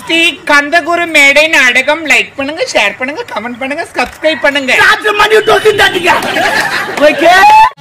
ஸ்ரீ கந்தகுரு மேடை நாடகம் லைக் பண்ணுங்க ஷேர் பண்ணுங்க கமெண்ட் பண்ணுங்க சப்ஸ்கிரைப் பண்ணுங்க ராத்திரி மணி டோக்கன் தாட்டிக்க ஓகே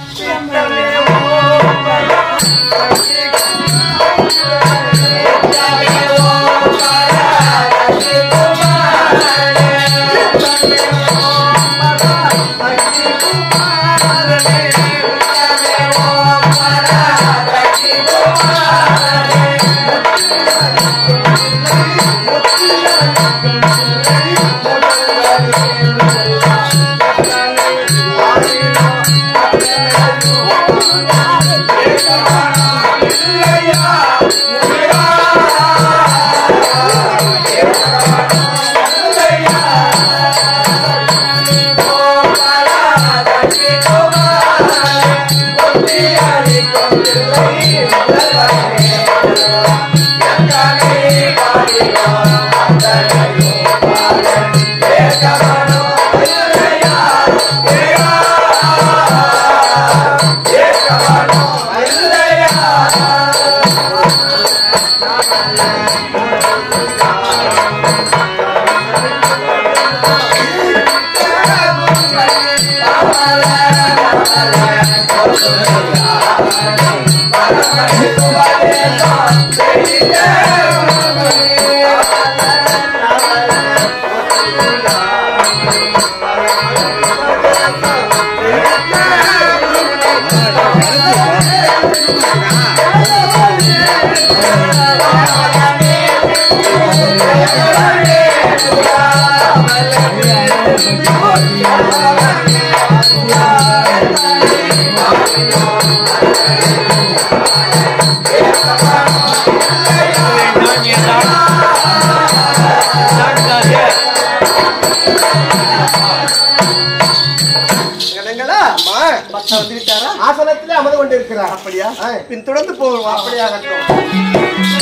கணங்களா பக்தா வந்துவிட்டாரா ஆசனத்திலே அமர்ந்து கொண்டிருக்கிறார் அப்படியா பின் தொடர்ந்து போவோம் அப்படியாகட்டும்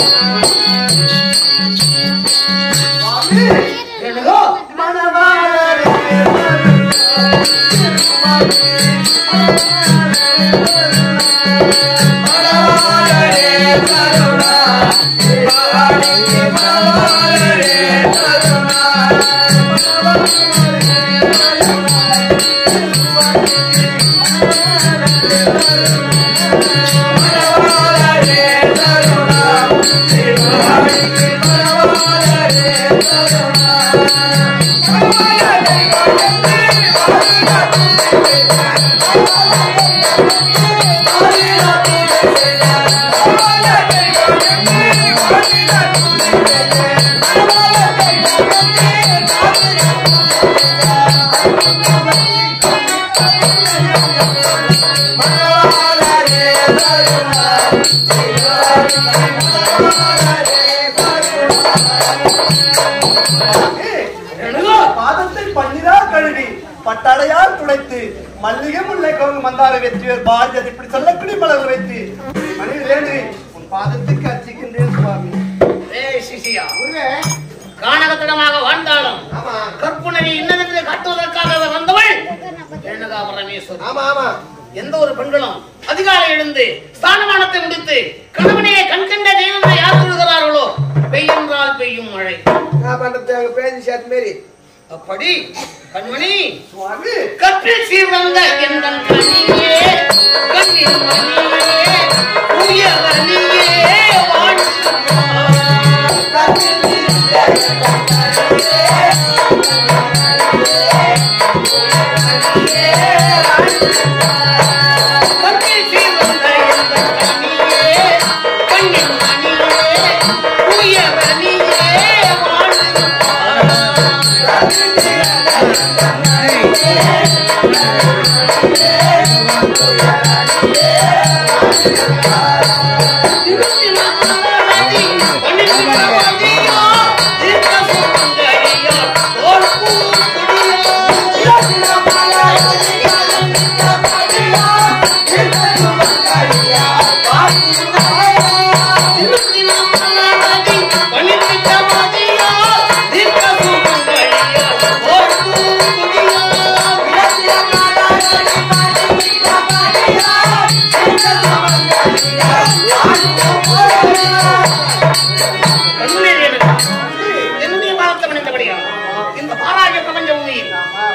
பாதத்தை பன்னிரா கழுவி பட்டாடையால் துளைத்து மல்லிகை முல்லை கவுங்க மந்தார வெற்றியர் பாரதி இப்படி சொல்லக்கூடிய மலர்கள் வைத்து மணி வேண்டி உன் பாதத்துக்கு அர்ச்சிக்கின்றேன் சுவாமி ஏய் சிசியா கானகத்திடமாக வாழ்ந்தாலும் ஆமா கற்புணரி இன்னதென்று காட்டுவதற்காக வந்தவள் ரேணுகா பரமேஸ்வரி ஆமா ஆமா எந்த ஒரு பெண்களும் அதிகாலை எழுந்து ஸ்தானமானத்தை முடித்து கணவனே கண்கண்ட தெய்வங்களை யார் சொல்கிறார்களோ பெய்யென்றால் பெய்யும் மழை நான் பண்றது அங்க பேசி சேர்த்து மாரி அப்படி கண்மணி சுவாமி கற்பில் சீர்வந்த எந்தன் கண்ணியே கண்ணில் மணியே உயர்வனியே கற்பில் சீர்வந்த எந்தன் கண்ணியே கண்ணில் மணியே உயர்வனியே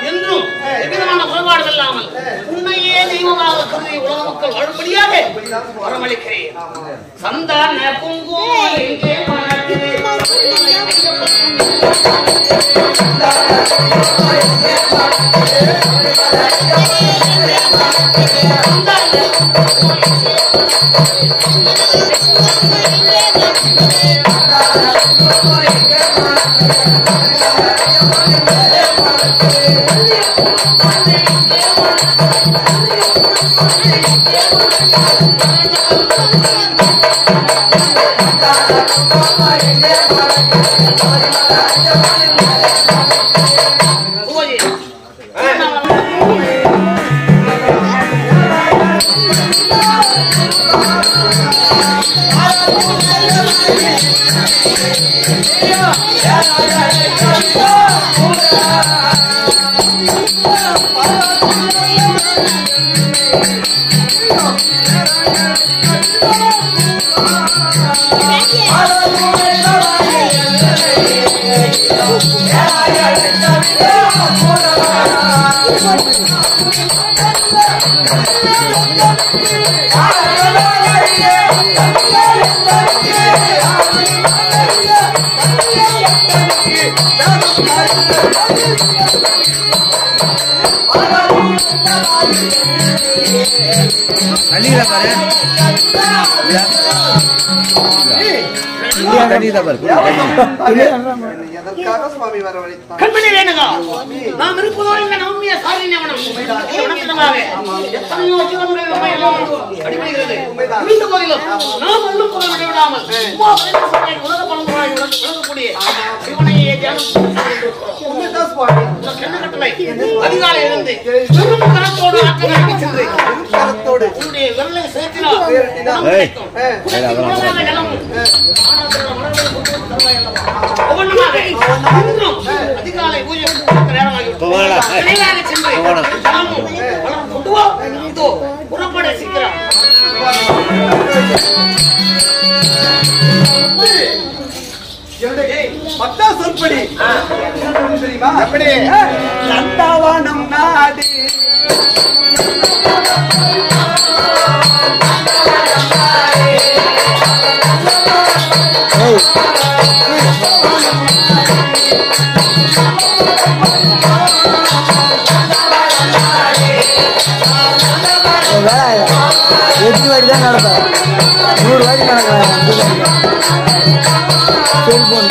என்றும் எவ்விதமான குறைபாடும் இல்லாமல் உன்னையே தெய்வமாக கருதி உலக மக்கள் வாழும்படியாக வரமளிக்கிறேன் சந்தான குங்குமம் எங்கே மணக்குது? போய். தண்ணியில பாரு இந்தியா தண்ணி தான் பாரு என்னை எதற்காக சுவாமி வரவழைத்தார் கண்மணி வேணுகா நாம் இருப்பதோ இந்த நவமிய சாரண்யவனம் வனத்தினமாக எத்தனையோ ஜீவன்கள் நம்மை எல்லாம் அடிபடுகிறது இருந்த போதிலும் நாம் உள்ளும் போக விடாமல் உமா பரமேஸ்வரனை உலக பரம்பராய் விளங்கக்கூடிய சிவனையே தியானம் செய்திருக்கிறோம். உண்மைதான் சுவாமி இதற்கு என்ன கட்டளை? அதிகாலை எழுந்து பெரும் கரத்தோடு ஆற்றங்கரைக்கு சென்று கரத்தோடு உன்னுடைய விரலை சேர்த்தினால் குணம் ஏய். கிடைக்கும். ஏய். உனக்கு குணமான நிலம் ஒவ்வொன்றுமாக இன்றும் அதிகாலை பூஜை கொடுக்க நேரமாகிவிட்டது. போவாடா. ஏய். விரைவாக சென்று போவாடா. ஜலமும் வளம் கொண்டு வா. இதோ புறப்பட சீக்கிரம் என்னுடைய பட்டா சொற்படி தெரியுமா எப்படி நந்தவனம் நாடு எட்டு வாடி தான் நடப்பேன் நூறு வாடி நடக்கிறேன் செல்போன்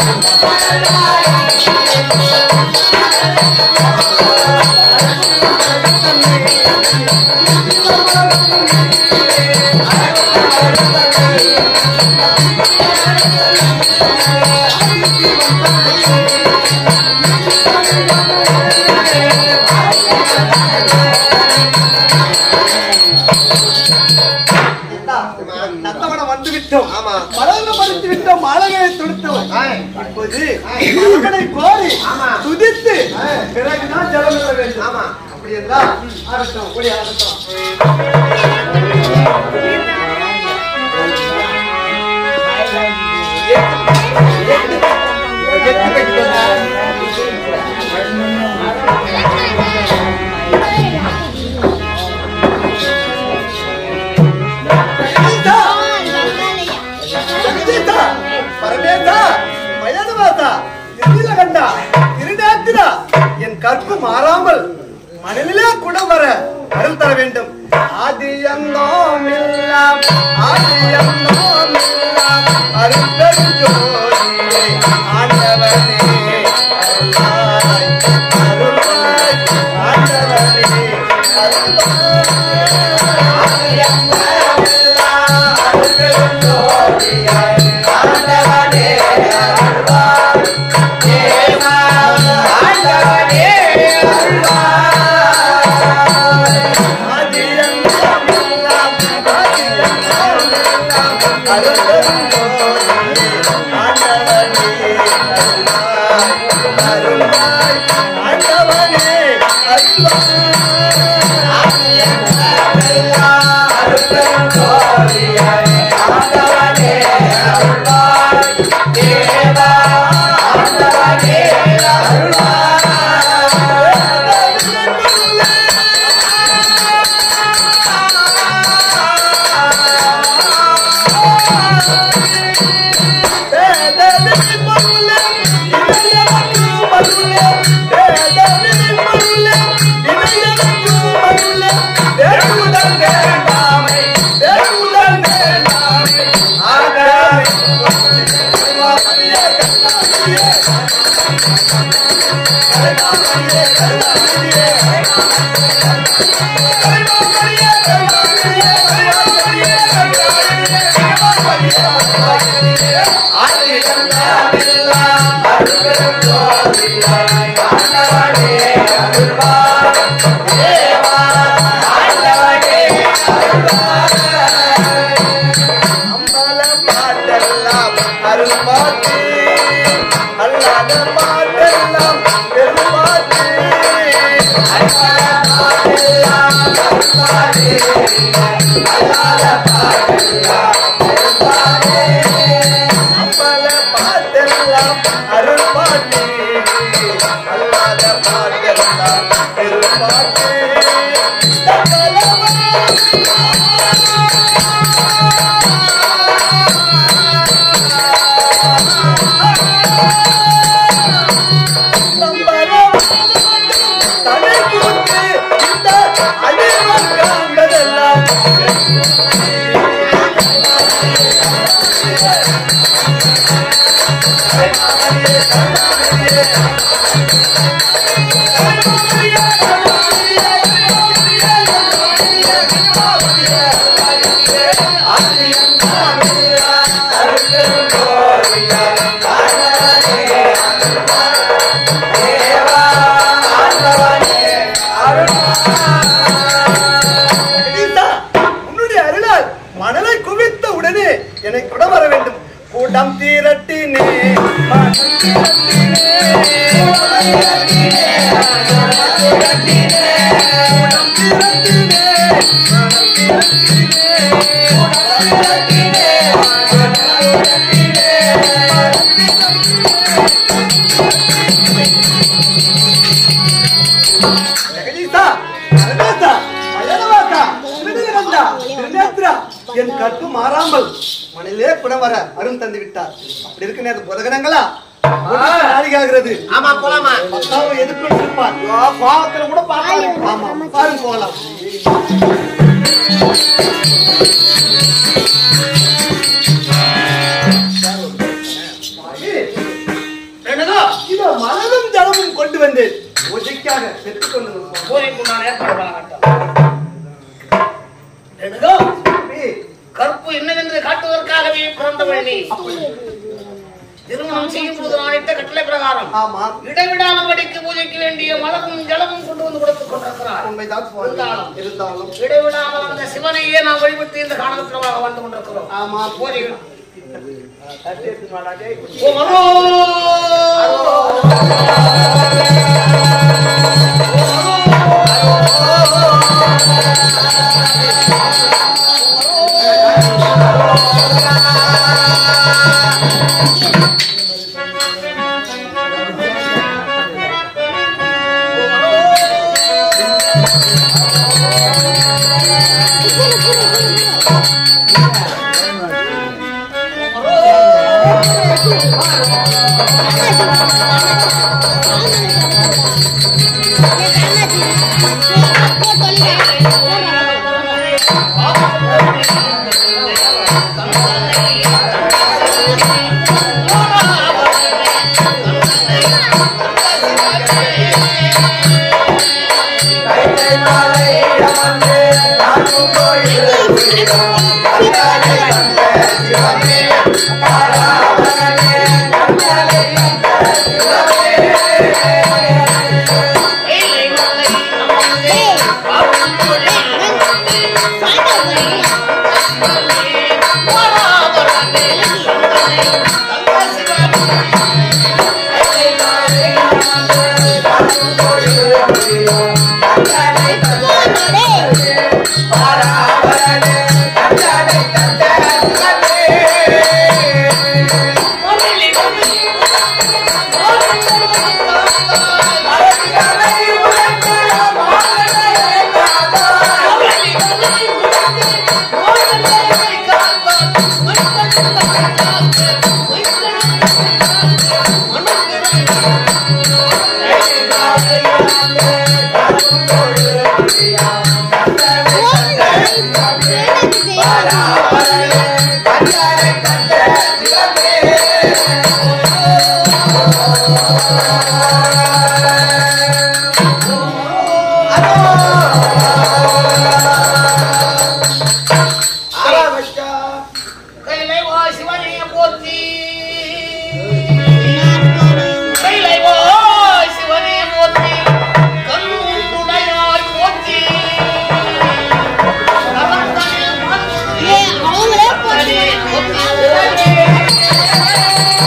நந்தவனம் வந்து விட்டோம் மலர்ந்து பறித்து விட்டோம் மாலகையை தொடுத்தோம் இப்போது மலர்களை கோரி துதித்து பிறகுதான் ஜலம் விட வேண்டும் அப்படி என்றால் ஆகட்டும் கூடிய ஆகட்டும் சீதா, சீதா, பரமேசா, மயனவாசா, திருநீலகண்டா, திருநேத்திரா, என் கற்பு மாறாமல் மனநிலே கூட வர அருள் தர வேண்டும் ஆதியந்தோம் எல்லாம் ஆதியந்தோம் எல்லாம் அருள் பெருஞ்சோதியே ஆண்டவனே அருளாய் அருளாய் ஆண்டவனே அருளாய் ஆ கணேசா, உன்னுடைய அருளால் மணலை குவித்த உடனே என்னை கூட வர வேண்டும் கூட்டம் தீரட்டினே மனம் ஜெகதீசா, கருணாசா, அழகவாசா, திருநீலகண்டா, திருநேத்ரா, என் கற்பு மாறாமல் மணிலே கூட வர அருள் தந்து விட்டார் அப்படி இருக்க நேரம் புதகனங்களா நாளிகாகிறது ஆமா போலாமா பத்தாவும் எதிர்ப்பு இருப்பார் பாவத்துல கூட பார்ப்பாரு ஆமா பாருங்க போகலாம் ரெண்டுதோ இதோ மனதும் ஜலமும் கொண்டு வந்தேன் பூஜைக்காக பெற்றுக் கொண்டு வந்தோம். போதைக்கு நான் ஏற்பாடு பண்ண மாட்டோம் ரெண்டுதோ தம்பி, கற்பு என்னவென்று காட்டுவதற்காகவே பிறந்தவள் நீ திருமணம் செய்யும் பொழுது நான் இட்ட கட்டளை பிரகாரம் ஆமா இடைவிடாமல் படிக்க பூஜைக்கு வேண்டிய மலரும் ஜலமும் கொண்டு வந்து கொடுத்துக் கொண்டிருக்கிறார் உண்மைதான் சுவாமி. இருந்தாலும். இருந்தாலும் இடைவிடாமல் அந்த சிவனையே நாம் வழிபட்டு இந்த காலகட்டமாக வந்து கொண்டிருக்கிறோம் ஆமா பூஜைகள் தட்டி எடுத்துன்னு வாடா, டேய். ஓ மனோ Yeah.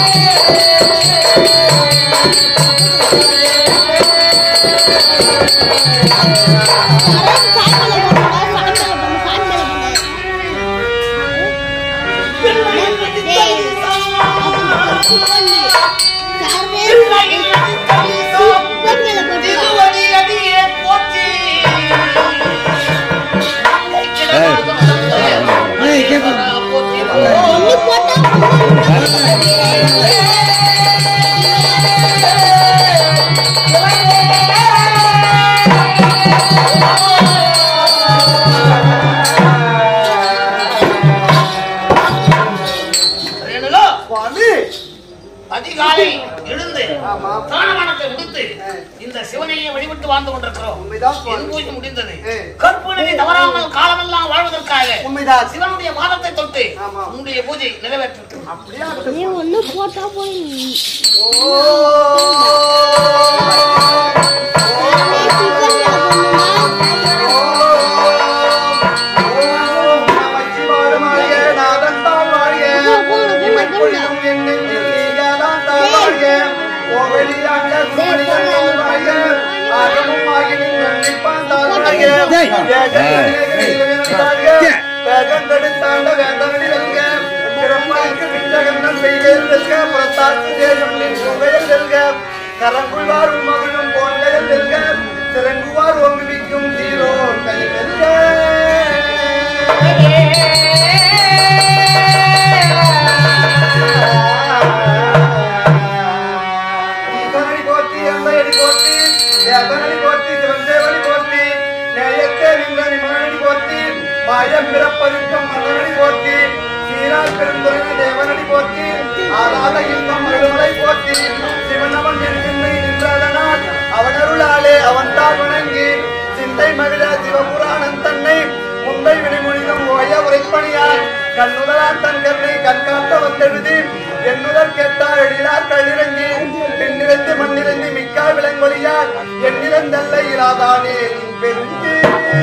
ரேணுகா, சுவாமி அதிகாலை எழுந்து ஆமா. தானமானத்தை விடுத்து இந்த சிவனையை வழிபட்டு வாழ்ந்து கொண்டிருக்கிறோம் உண்மைதான் என் சுவாமி பூஜை முடிந்தது ஏ. கற்பனை தவறாமல் காலமெல்லாம் வாழ்வதற்காக உண்மைதான் சிவனுடைய பாதத்தை தொட்டு ஆமா. உன்னுடைய பூஜை நிறைவேற்று அப்படியா நீ ஒண்ணு போட்டா போய் கரங்குள்வார் மகளும் போன்கையில் நிற்க திறங்குவார் ஒங்குவிக்கும் தீரோ கையில் நிற்க ஈசனடி போற்றி எந்தையடி போற்றி தேவனடி போற்றி சிவந்தேவடி போற்றி நேயத்தே நின்றனி மகனடி போற்றி மாயம் பிறப்பதுக்கம் மன்னனடி போற்றி சீரால் பெருந்துரைன தேவனடி போற்றி ஆராத இன்பம் மருளை போற்றி சிவனவன் என் சிந்தை நின்றதனால் அவனருளாலே அவன் தான் வணங்கி சிந்தை மகிழ சிவபுராணன் தன்னை முந்தை வினைமொழிதம் ஓய உரைப்பணியார் கண்ணுதலான் தன் கருணை கண்காட்ட வந்தெழுதி என்னுதல் கேட்டார் எழிலார் கல்லிறங்கி பெண்ணிறந்து மண்ணிறந்து மிக்காய் விளங்கொழியார் எண்ணிறந்தல்ல இராதானே நின் பெருங்கி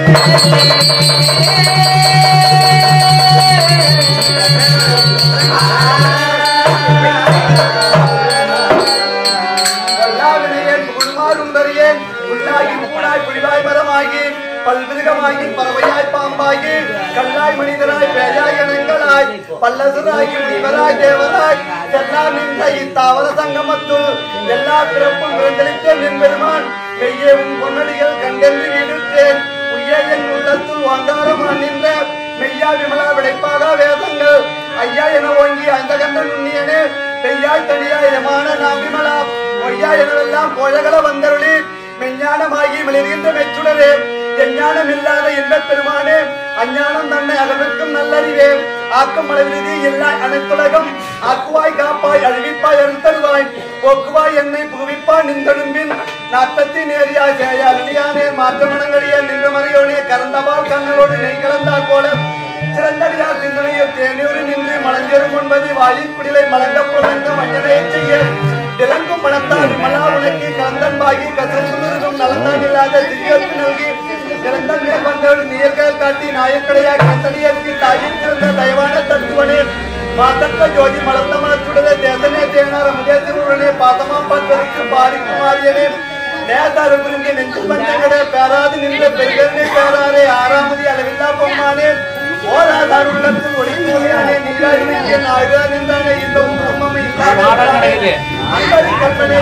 கொல்லாவினையேன் புகழ்மாறுந்தறியேன் உள்ளாகி பூடாய் புலிவாய் மரமாகி பல்விருகமாகி பறவையாய் பாம்பாகி கல்லாய் மனிதராய் பேயாய் இனங்களாய் பல்லசராகி முனிவராய் தேவராய் எல்லாம் நின்ற இத்தாவர சங்கமத்துள் எல்லா பிறப்பும் பிறந்தளித்த நின்பெருமான் மெய்யே உன் பொன்னடிகள் கண்டென்று வீடுற்றேன் உய்ய என் உள்ளத்துள் வாங்காரமான் நின்ற மெய்யா விமலா விடைப்பாக வேதங்கள் ஐயா என ஓங்கி அந்த கண்ட நுண்ணியனே பெய்யாய் தனியாய் யமான நாம் விமலா பொய்யா எனவெல்லாம் கோழகள வந்தருளி மெஞ்ஞானமாகி மிளிர்கின்ற மெச்சுடரே எஞ்ஞானம் இல்லாத இன்பப் பெருமானே அஞ்ஞானம் தன்னை அகழ்விக்கும் நல்லறிவே ஆக்கம் அளவிருதி எல்லா அனைத்துலகம் ஆக்குவாய் காப்பாய் அழிவிப்பாய் அறுத்தருவாய் போக்குவாய் என்னை புகுவிப்பாய் நின்றெழும்பின் நாட்டத்தி நேரியாய் சேயார் அழியானே மாற்றமனங்களிய நின்ற மறையோனே கறந்தபால் கண்ணலோடு நெய் கலந்தால் போல சிறந்தடியார் சிந்தனையில் தேனூறு நின்று மலஞ்செரும் ஒன்பது வாயில் குடிலை மலங்க புலங்க மஞ்சனையை செய்ய விளங்கும் மனத்தால் விமலா உனக்கு கலந்தன்பாகி கசந்துருக்கும் நலந்தான் இல்லாத திரியற்கு நல்கி இறந்தன்மே வந்தவள் நீர்கள் காட்டி நாயக்கடையா கந்தனியருக்கு தாயின் சிறந்த தயவான தத்துவனே மாதத்த ஜோதி மலர்ந்த மனத்துடனே தேசனே தேனார முகேசனுடனே பாதமா பண்பதற்கு பாரிக்குமாரியனே நேதாறு புரிந்து நெஞ்சு பஞ்சங்களே பேராது நின்ற பெருகனே பேராரே ஆறாமதி அளவில்லா பொம்மானே ஓராதார் உள்ளத்தில் ஒளி மூலியானே நீராடி நிற்க நாயுதா நின்றானே இந்த உம்மமை இல்லாத அன்பரி கற்பனை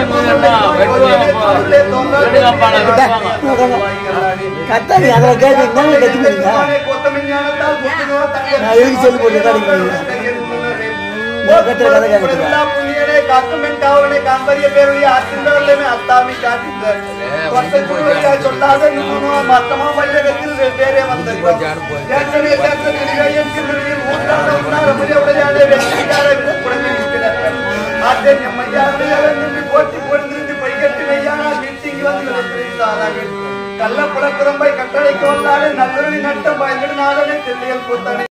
கத்தாது அதில் கேட்டு என்ன கற்றுக்கிறீங்க நான் எதுக்கு சொல்லி போட்டு கடைக்கு கத்துற கதை கேட்கறதுக்கா? சொல்லாத மத்தமா வையகத்தில் வேறே வந்திருக்கோம் கள்ளப்புறப்புறம்பை கட்டளைக்கு வந்தாலே நல்லொரு நட்டம் பயந்துடு நாளே தெல்லியல் கூத்தனை